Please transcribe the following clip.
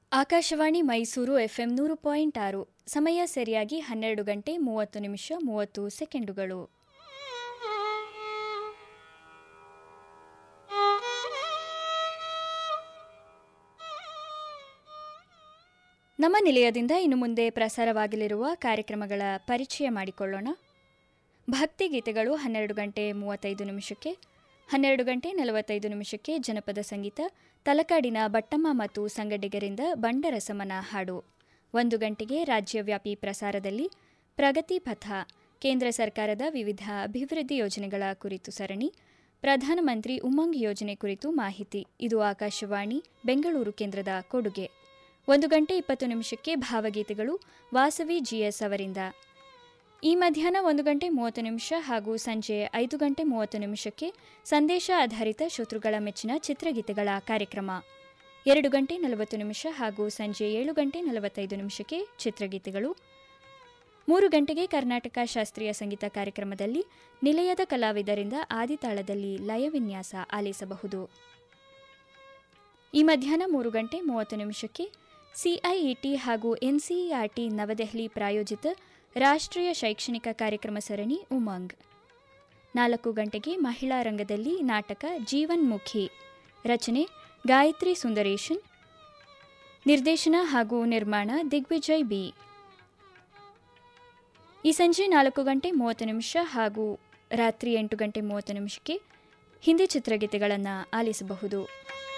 Akashvani Mysuru FM ನೂರು point ಆರು ಸಮಯ ಸರಿಯಾಗಿ ಹನ್ನೆರಡು ಗಂಟೆ ಮೂವತ್ತು ನಿಮಿಷ ಮೂವತ್ತು ಸೆಕೆಂಡುಗಳು ನಮ್ಮ ನಿಲಯದಿಂದ ಇನ್ನು ಮುಂದೆ ಪ್ರಸಾರವಾಗಲಿರುವ ಕಾರ್ಯಕ್ರಮಗಳ ಪರಿಚಯ ಮಾಡಿಕೊಳ್ಳೋಣ ಭಕ್ತಿಗೀತೆಗಳು ಹನ್ನೆರಡು ಗಂಟೆ ಮೂವತ್ತೈದು ನಿಮಿಷಕ್ಕೆ ಹನ್ನೆರಡು ಗಂಟೆ ನಲವತ್ತೈದು ನಿಮಿಷಕ್ಕೆ ಜನಪದ ಸಂಗೀತ ತಲಕಾಡಿನ ಬಟ್ಟಮ್ಮ ಮತ್ತು ಸಂಗಡಿಗರಿಂದ ಬಂಡರಸಮನ ಹಾಡು ಒಂದು ಗಂಟೆಗೆ ರಾಜ್ಯವ್ಯಾಪಿ ಪ್ರಸಾರದಲ್ಲಿ ಪ್ರಗತಿ ಪಥ ಕೇಂದ್ರ ಸರ್ಕಾರದ ವಿವಿಧ ಅಭಿವೃದ್ಧಿ ಯೋಜನೆಗಳ ಕುರಿತು ಸರಣಿ ಪ್ರಧಾನಮಂತ್ರಿ ಉಮಂಗ್ ಯೋಜನೆ ಕುರಿತು ಮಾಹಿತಿ ಇದು ಆಕಾಶವಾಣಿ ಬೆಂಗಳೂರು ಕೇಂದ್ರದ ಕೊಡುಗೆ ಒಂದು ಗಂಟೆ ಇಪ್ಪತ್ತು ನಿಮಿಷಕ್ಕೆ ಭಾವಗೀತೆಗಳು ವಾಸವಿ ಜಿಎಸ್ ಅವರಿಂದ ಈ ಮಧ್ಯಾಹ್ನ ಒಂದು ಗಂಟೆ ಮೂವತ್ತು ನಿಮಿಷ ಹಾಗೂ ಸಂಜೆ ಐದು ಗಂಟೆ ಮೂವತ್ತು ನಿಮಿಷಕ್ಕೆ ಸಂದೇಶ ಆಧಾರಿತ ಶ್ರೋತೃಗಳ ಮೆಚ್ಚಿನ ಚಿತ್ರಗೀತೆಗಳ ಕಾರ್ಯಕ್ರಮ ಎರಡು ಗಂಟೆ ನಲವತ್ತು ನಿಮಿಷ ಹಾಗೂ ಸಂಜೆ ಏಳು ಗಂಟೆ ನಲವತ್ತೈದು ನಿಮಿಷಕ್ಕೆ ಚಿತ್ರಗೀತೆಗಳು ಮೂರು ಗಂಟೆಗೆ ಕರ್ನಾಟಕ ಶಾಸ್ತ್ರೀಯ ಸಂಗೀತ ಕಾರ್ಯಕ್ರಮದಲ್ಲಿ ನಿಲಯದ ಕಲಾವಿದರಿಂದ ಆದಿತಾಳದಲ್ಲಿ ಲಯವಿನ್ಯಾಸ ಆಲಿಸಬಹುದು ಈ ಮಧ್ಯಾಹ್ನ ಮೂರು ಗಂಟೆ ಮೂವತ್ತು ನಿಮಿಷಕ್ಕೆ ಸಿಐಇಟಿ ಹಾಗೂ ಎನ್ಸಿಇಆರ್ಟಿ ನವದೆಹಲಿ ಪ್ರಾಯೋಜಿತ ರಾಷ್ಟ್ರೀಯ ಶೈಕ್ಷಣಿಕ ಕಾರ್ಯಕ್ರಮ ಸರಣಿ ಉಮಂಗ್ ನಾಲ್ಕು ಗಂಟೆಗೆ ಮಹಿಳಾ ರಂಗದಲ್ಲಿ ನಾಟಕ ಜೀವನ್ಮುಖಿ ರಚನೆ ಗಾಯತ್ರಿ ಸುಂದರೇಶನ್ ನಿರ್ದೇಶನ ಹಾಗೂ ನಿರ್ಮಾಣ ದಿಗ್ವಿಜಯ್ ಬಿ ಈ ಸಂಜೆ ನಾಲ್ಕು ಗಂಟೆ ಮೂವತ್ತು ನಿಮಿಷ ಹಾಗೂ ರಾತ್ರಿ ಎಂಟು ಗಂಟೆ ಮೂವತ್ತು ನಿಮಿಷಕ್ಕೆ ಹಿಂದಿ ಚಿತ್ರಗೀತೆಗಳನ್ನು ಆಲಿಸಬಹುದು